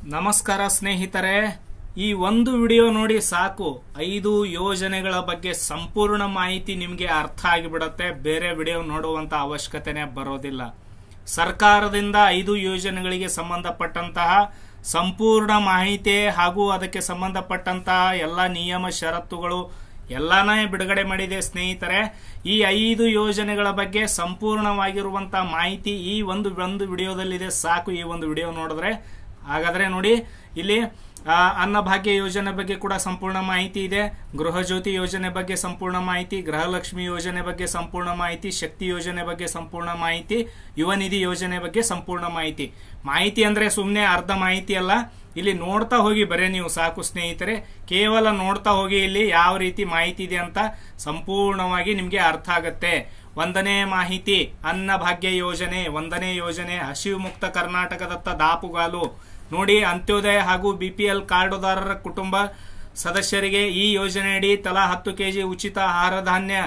ನಮಸ್ಕಾರ ಸ್ನೇಹಿತರೆ ಈ ಒಂದು ವಿಡಿಯೋ ನೋಡಿ ಸಾಕು ಐದು ಯೋಜನೆಗಳ ಬಗ್ಗೆ ಸಂಪೂರ್ಣ ಮಾಹಿತಿ ನಿಮಗೆ ಅರ್ಥ ಆಗಿಬಿಡುತ್ತೆ ಬೇರೆ ವಿಡಿಯೋ ನೋಡುವಂತ ಅವಶ್ಯಕತೆನೆ ಬರೋದಿಲ್ಲ ಸರ್ಕಾರದಿಂದ ಐದು ಯೋಜನೆಗಳಿಗೆ ಸಂಬಂಧಪಟ್ಟಂತಹ ಸಂಪೂರ್ಣ ಮಾಹಿತಿ ಹಾಗೂ ಅದಕ್ಕೆ ಸಂಬಂಧಪಟ್ಟಂತಹ ಎಲ್ಲ ನಿಯಮ ಷರತ್ತುಗಳು ಎಲ್ಲಾನೇ ಬಿಡುಗಡೆ ಮಾಡಿದೆ ಸ್ನೇಹಿತರೆ ಈ ಐದು ಯೋಜನೆಗಳ ಬಗ್ಗೆ ಸಂಪೂರ್ಣವಾಗಿರುವಂತಹ ಮಾಹಿತಿ ಈ ಒಂದು ಒಂದು ವಿಡಿಯೋದಲ್ಲಿದೆ ಸಾಕು ಈ ಒಂದು ವಿಡಿಯೋ ನೋಡಿದ್ರೆ ಹಾಗಾದ್ರೆ ನೋಡಿ ಇಲ್ಲಿ ಆ, ಅನ್ನಭಾಗ್ಯ ಯೋಜನೆ ಬಗ್ಗೆ ಕೂಡ ಸಂಪೂರ್ಣ ಮಾಹಿತಿ ಇದೆ ಗೃಹ ಜ್ಯೋತಿ ಯೋಜನೆ ಬಗ್ಗೆ ಸಂಪೂರ್ಣ ಮಾಹಿತಿ ಗೃಹಲಕ್ಷ್ಮಿ ಯೋಜನೆ ಬಗ್ಗೆ ಸಂಪೂರ್ಣ ಮಾಹಿತಿ ಶಕ್ತಿ ಯೋಜನೆ ಬಗ್ಗೆ ಸಂಪೂರ್ಣ ಮಾಹಿತಿ ಯುವ ನಿಧಿ ಯೋಜನೆ ಬಗ್ಗೆ ಸಂಪೂರ್ಣ ಮಾಹಿತಿ ಮಾಹಿತಿ ಅಂದ್ರೆ ಸುಮ್ಮನೆ ಅರ್ಧ ಮಾಹಿತಿ ಅಲ್ಲ ಇಲ್ಲಿ ನೋಡ್ತಾ ಹೋಗಿ ಬರೇ ನೀವು ಸಾಕು ಸ್ನೇಹಿತರೆ ಕೇವಲ ನೋಡ್ತಾ ಹೋಗಿ ಇಲ್ಲಿ ಯಾವ ರೀತಿ ಮಾಹಿತಿ ಇದೆ ಅಂತ ಸಂಪೂರ್ಣವಾಗಿ ನಿಮ್ಗೆ ಅರ್ಥ ಆಗತ್ತೆ ಒಂದನೇ ಮಾಹಿತಿ ಅನ್ನಭಾಗ್ಯ ಯೋಜನೆ ಒಂದನೇ ಯೋಜನೆ ಹಸಿವು ಮುಕ್ತ ಕರ್ನಾಟಕದತ್ತ ದಾಪುಗಾಲು ನೋಡಿ ಅಂತ್ಯೋದಯ ಹಾಗೂ ಬಿಪಿಎಲ್ ಕಾರ್ಡುದಾರರ ಕುಟುಂಬ ಸದಸ್ಯರಿಗೆ ಈ ಯೋಜನೆಯಡಿ ತಲಾ ಹತ್ತು ಕೆಜಿ ಉಚಿತ ಆಹಾರ ಧಾನ್ಯ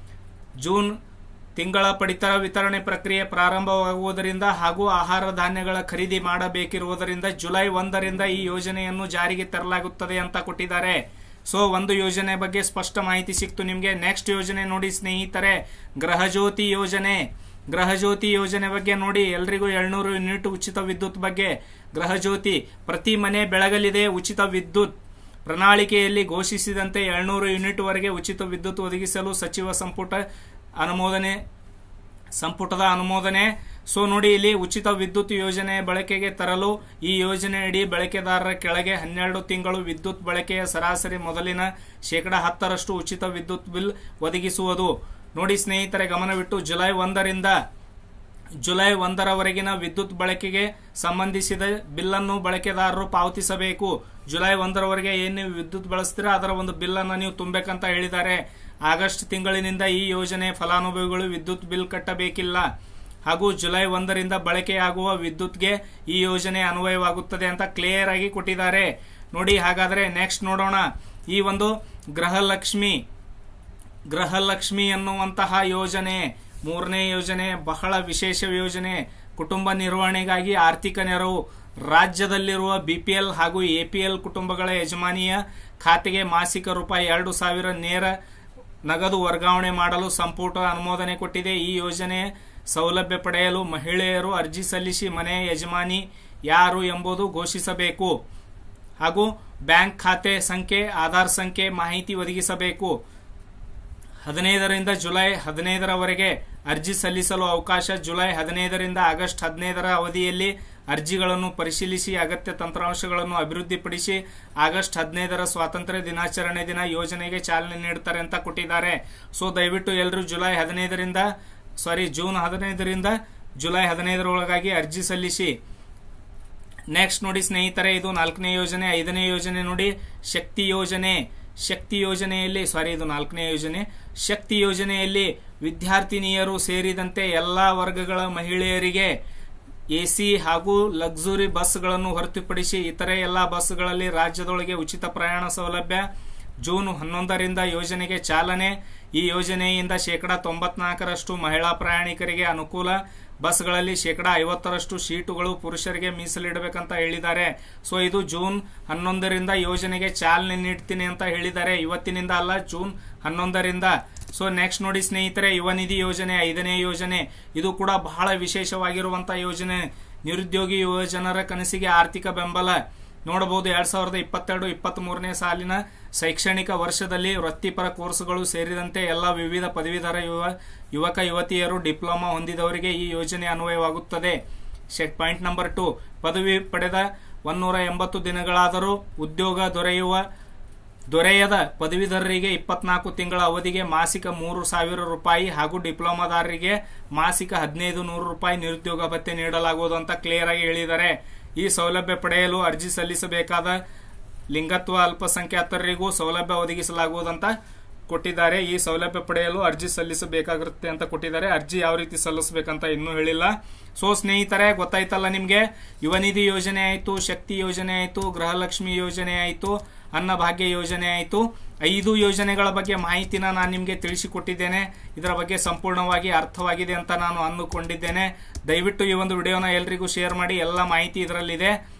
ಜೂನ್ ತಿಂಗಳ ಪಡಿತರ ವಿತರಣೆ ಪ್ರಕ್ರಿಯೆ ಪ್ರಾರಂಭವಾಗುವುದರಿಂದ ಹಾಗೂ ಆಹಾರ ಧಾನ್ಯಗಳ ಖರೀದಿ ಮಾಡಬೇಕಿರುವುದರಿಂದ ಜುಲೈ ಒಂದರಿಂದ ಈ ಯೋಜನೆಯನ್ನು ಜಾರಿಗೆ ತರಲಾಗುತ್ತದೆ ಅಂತ ಕೊಟ್ಟಿದ್ದಾರೆ ಸೊ ಒಂದು ಯೋಜನೆ ಬಗ್ಗೆ ಸ್ಪಷ್ಟ ಮಾಹಿತಿ ಸಿಕ್ತು ನಿಮಗೆ ನೆಕ್ಸ್ಟ್ ಯೋಜನೆ ನೋಡಿ ಸ್ನೇಹಿತರೆ ಗೃಹಜ್ಯೋತಿ ಯೋಜನೆ ಗೃಹಜ್ಯೋತಿ ಯೋಜನೆ ಬಗ್ಗೆ ನೋಡಿ ಎಲ್ರಿಗೂ ಏಳ್ನೂರು ಯೂನಿಟ್ ಉಚಿತ ವಿದ್ಯುತ್ ಬಗ್ಗೆ ಗೃಹಜ್ಯೋತಿ ಪ್ರತಿ ಮನೆ ಬೆಳಗಲಿದೆ ಉಚಿತ ವಿದ್ಯುತ್ ಪ್ರಣಾಳಿಕೆಯಲ್ಲಿ ಘೋಷಿಸಿದಂತೆ ಏಳ್ನೂರು ಯೂನಿಟ್ ವರೆಗೆ ಉಚಿತ ವಿದ್ಯುತ್ ಒದಗಿಸಲು ಸಚಿವ ಸಂಪುಟ ಅನುಮೋದನೆ ಸಂಪುಟದ ಅನುಮೋದನೆ ಸೊ ನೋಡಿ ಇಲ್ಲಿ ಉಚಿತ ವಿದ್ಯುತ್ ಯೋಜನೆ ಬಳಕೆಗೆ ತರಲು ಈ ಯೋಜನೆಯಡಿ ಬಳಕೆದಾರರ ಕೆಳಗೆ ಹನ್ನೆರಡು ತಿಂಗಳು ವಿದ್ಯುತ್ ಬಳಕೆಯ ಸರಾಸರಿ ಮೊದಲಿನ ಶೇಕಡ ಹತ್ತರಷ್ಟು ಉಚಿತ ವಿದ್ಯುತ್ ಬಿಲ್ ಒದಗಿಸುವುದು ನೋಡಿ ಸ್ನೇಹಿತರೆ ಗಮನವಿಟ್ಟು ಜುಲೈ ಒಂದರಿಂದ ಜುಲೈ ಒಂದರವರೆಗಿನ ವಿದ್ಯುತ್ ಬಳಕೆಗೆ ಸಂಬಂಧಿಸಿದ ಬಿಲ್ಲನ್ನು ಬಳಕೆದಾರರು ಪಾವತಿಸಬೇಕು ಜುಲೈ ಒಂದರವರೆಗೆ ಏನು ನೀವು ವಿದ್ಯುತ್ ಬಳಸ್ತೀರಾ ಅದರ ಒಂದು ಬಿಲ್ ಅನ್ನು ನೀವು ತುಂಬಬೇಕಂತ ಹೇಳಿದ್ದಾರೆ ಆಗಸ್ಟ್ ತಿಂಗಳಿನಿಂದ ಈ ಯೋಜನೆ ಫಲಾನುಭವಿಗಳು ವಿದ್ಯುತ್ ಬಿಲ್ ಕಟ್ಟಬೇಕಿಲ್ಲ ಹಾಗೂ ಜುಲೈ ಒಂದರಿಂದ ಬಳಕೆಯಾಗುವ ವಿದ್ಯುತ್ಗೆ ಈ ಯೋಜನೆ ಅನ್ವಯವಾಗುತ್ತದೆ ಅಂತ ಕ್ಲಿಯರ್ ಆಗಿ ಕೊಟ್ಟಿದ್ದಾರೆ ನೋಡಿ ಹಾಗಾದ್ರೆ ನೆಕ್ಸ್ಟ್ ನೋಡೋಣ ಈ ಒಂದು ಗೃಹಲಕ್ಷ್ಮಿ ಗೃಹಲಕ್ಷ್ಮಿ ಎನ್ನುವಂತಹ ಯೋಜನೆ ಮೂರನೇ ಯೋಜನೆ ಬಹಳ ವಿಶೇಷ ಯೋಜನೆ ಕುಟುಂಬ ನಿರ್ವಹಣೆಗಾಗಿ ಆರ್ಥಿಕ ನೆರವು ರಾಜ್ಯದಲ್ಲಿರುವ ಬಿಪಿಎಲ್ ಹಾಗೂ ಎಪಿಎಲ್ ಕುಟುಂಬಗಳ ಯಜಮಾನಿಯ ಖಾತೆಗೆ ಮಾಸಿಕ ರೂಪಾಯಿ ಎರಡು ಸಾವಿರ ನೇರ ನಗದು ವರ್ಗಾವಣೆ ಮಾಡಲು ಸಂಪುಟ ಅನುಮೋದನೆ ಕೊಟ್ಟಿದೆ ಈ ಯೋಜನೆ ಸೌಲಭ್ಯ ಪಡೆಯಲು ಮಹಿಳೆಯರು ಅರ್ಜಿ ಸಲ್ಲಿಸಿ ಮನೆಯ ಯಜಮಾನಿ ಯಾರು ಎಂಬುದು ಘೋಷಿಸಬೇಕು ಹಾಗೂ ಬ್ಯಾಂಕ್ ಖಾತೆ ಸಂಖ್ಯೆ ಆಧಾರ್ ಸಂಖ್ಯೆ ಮಾಹಿತಿ ಒದಗಿಸಬೇಕು ಹದಿನೈದರಿಂದ ಜುಲೈ ಹದಿನೈದರವರೆಗೆ ಅರ್ಜಿ ಸಲ್ಲಿಸಲು ಅವಕಾಶ ಜುಲೈ ಹದಿನೈದರಿಂದ ಆಗಸ್ಟ್ ಹದಿನೈದರ ಅವಧಿಯಲ್ಲಿ ಅರ್ಜಿಗಳನ್ನು ಪರಿಶೀಲಿಸಿ ಅಗತ್ಯ ತಂತ್ರಾಂಶಗಳನ್ನು ಅಭಿವೃದ್ಧಿಪಡಿಸಿ ಆಗಸ್ಟ್ ಹದಿನೈದರ ಸ್ವಾತಂತ್ರ್ಯ ದಿನಾಚರಣೆ ದಿನ ಯೋಜನೆಗೆ ಚಾಲನೆ ನೀಡುತ್ತಾರೆ ಅಂತ ಕೊಟ್ಟಿದ್ದಾರೆ ಸೊ ದಯವಿಟ್ಟು ಎಲ್ಲರೂ ಜುಲೈ ಹದಿನೈದರಿಂದ ಸಾರಿ ಜೂನ್ ಹದಿನೈದರಿಂದ ಜುಲೈ ಹದಿನೈದರೊಳಗಾಗಿ ಅರ್ಜಿ ಸಲ್ಲಿಸಿ ನೆಕ್ಸ್ಟ್ ನೋಡಿ ಸ್ನೇಹಿತರೆ ಇದು ನಾಲ್ಕನೇ ಯೋಜನೆ ಐದನೇ ಯೋಜನೆ ನೋಡಿ ಶಕ್ತಿ ಯೋಜನೆ ಶಕ್ತಿ ಯೋಜನೆಯಲ್ಲಿ ಸಾರಿ ಇದು ನಾಲ್ಕನೇ ಯೋಜನೆ ಶಕ್ತಿ ಯೋಜನೆಯಲ್ಲಿ ವಿದ್ಯಾರ್ಥಿನಿಯರು ಸೇರಿದಂತೆ ಎಲ್ಲಾ ವರ್ಗಗಳ ಮಹಿಳೆಯರಿಗೆ ಎಸಿ ಹಾಗೂ ಲಕ್ಸುರಿ ಬಸ್ಗಳನ್ನು ಹೊರತುಪಡಿಸಿ ಇತರೆ ಎಲ್ಲಾ ಬಸ್ಗಳಲ್ಲಿ ರಾಜ್ಯದೊಳಗೆ ಉಚಿತ ಪ್ರಯಾಣ ಸೌಲಭ್ಯ ಜೂನ್ ಹನ್ನೊಂದರಿಂದ ಯೋಜನೆಗೆ ಚಾಲನೆ ಈ ಯೋಜನೆಯಿಂದ ಶೇಕಡಾ ತೊಂಬತ್ನಾಲ್ಕರಷ್ಟು ಮಹಿಳಾ ಪ್ರಯಾಣಿಕರಿಗೆ ಅನುಕೂಲ ಬಸ್ಗಳಲ್ಲಿ ಶೇಕಡಾ ಐವತ್ತರಷ್ಟು ಸೀಟುಗಳು ಪುರುಷರಿಗೆ ಮೀಸಲಿಡಬೇಕಂತ ಹೇಳಿದ್ದಾರೆ ಸೊ ಇದು ಜೂನ್ ಹನ್ನೊಂದರಿಂದ ಯೋಜನೆಗೆ ಚಾಲನೆ ನೀಡ್ತೀನಿ ಅಂತ ಹೇಳಿದ್ದಾರೆ ಇವತ್ತಿನಿಂದ ಅಲ್ಲ ಜೂನ್ ಹನ್ನೊಂದರಿಂದ ಸೊ ನೆಕ್ಸ್ಟ್ ನೋಡಿ ಸ್ನೇಹಿತರೆ ಯುವ ನಿಧಿ ಯೋಜನೆ ಐದನೇ ಯೋಜನೆ ಇದು ಕೂಡ ಬಹಳ ವಿಶೇಷವಾಗಿರುವಂತಹ ಯೋಜನೆ ನಿರುದ್ಯೋಗಿ ಯುವ ಜನರ ಕನಸಿಗೆ ಆರ್ಥಿಕ ಬೆಂಬಲ ನೋಡಬಹುದು ಎರಡ್ ಸಾವಿರದ ಇಪ್ಪತ್ತೆರಡು ಇಪ್ಪತ್ತ್ ಮೂರನೇ ಸಾಲಿನ ಶೈಕ್ಷಣಿಕ ವರ್ಷದಲ್ಲಿ ವೃತ್ತಿಪರ ಕೋರ್ಸ್ಗಳು ಸೇರಿದಂತೆ ಎಲ್ಲ ವಿವಿಧ ಪದವೀಧರ ಯುವ ಯುವಕ ಯುವತಿಯರು ಡಿಪ್ಲೊಮಾ ಹೊಂದಿದವರಿಗೆ ಈ ಯೋಜನೆ ಅನ್ವಯವಾಗುತ್ತದೆ ಪಾಯಿಂಟ್ ನಂಬರ್ ಟು ಪದವಿ ಪಡೆದ ಒನ್ನೂರ ಎಂಬತ್ತು ದಿನಗಳಾದರೂ ಉದ್ಯೋಗ ದೊರೆಯುವ ದೊರೆಯದ ಪದವೀಧರರಿಗೆ ಇಪ್ಪತ್ನಾಲ್ಕು ತಿಂಗಳ ಅವಧಿಗೆ ಮಾಸಿಕ ಮೂರು ಸಾವಿರ ರೂಪಾಯಿ ಹಾಗೂ ಡಿಪ್ಲೊಮಾದಾರರಿಗೆ ಮಾಸಿಕ ಹದಿನೈದು ನೂರು ರೂಪಾಯಿ ನಿರುದ್ಯೋಗ ಭತ್ಯೆ ನೀಡಲಾಗುವುದು ಅಂತ ಕ್ಲಿಯರ್ ಆಗಿ ಹೇಳಿದ್ದಾರೆ ಈ ಸೌಲಭ್ಯ ಪಡೆಯಲು ಅರ್ಜಿ ಸಲ್ಲಿಸಬೇಕಾದ ಲಿಂಗತ್ವ ಅಲ್ಪಸಂಖ್ಯಾತರಿಗೂ ಸೌಲಭ್ಯ ಒದಗಿಸಲಾಗುವುದಂತ ಕೊಟ್ಟಿದ್ದಾರೆ ಈ ಸೌಲಭ್ಯ ಪಡೆಯಲು ಅರ್ಜಿ ಸಲ್ಲಿಸಬೇಕಾಗಿರುತ್ತೆ ಅಂತ ಕೊಟ್ಟಿದ್ದಾರೆ ಅರ್ಜಿ ಯಾವ ರೀತಿ ಸಲ್ಲಿಸಬೇಕಂತ ಇನ್ನೂ ಹೇಳಿಲ್ಲ ಸೊ ಸ್ನೇಹಿತರೆ ಗೊತ್ತಾಯ್ತಲ್ಲ ನಿಮ್ಗೆ ಯುವ ನಿಧಿ ಯೋಜನೆ ಆಯ್ತು ಶಕ್ತಿ ಯೋಜನೆ ಆಯ್ತು ಗೃಹಲಕ್ಷ್ಮಿ ಯೋಜನೆ ಆಯ್ತು ಅನ್ನಭಾಗ್ಯ ಯೋಜನೆ ಆಯ್ತು ಐದು ಯೋಜನೆಗಳ ಬಗ್ಗೆ ಮಾಹಿತಿನ ನಾನು ನಿಮಗೆ ತಿಳಿಸಿಕೊಟ್ಟಿದ್ದೇನೆ ಇದರ ಬಗ್ಗೆ ಸಂಪೂರ್ಣವಾಗಿ ಅರ್ಥವಾಗಿದೆ ಅಂತ ನಾನು ಅಂದುಕೊಂಡಿದ್ದೇನೆ ದಯವಿಟ್ಟು ಈ ಒಂದು ವಿಡಿಯೋನ ಎಲ್ರಿಗೂ ಶೇರ್ ಮಾಡಿ ಎಲ್ಲ ಮಾಹಿತಿ ಇದರಲ್ಲಿದೆ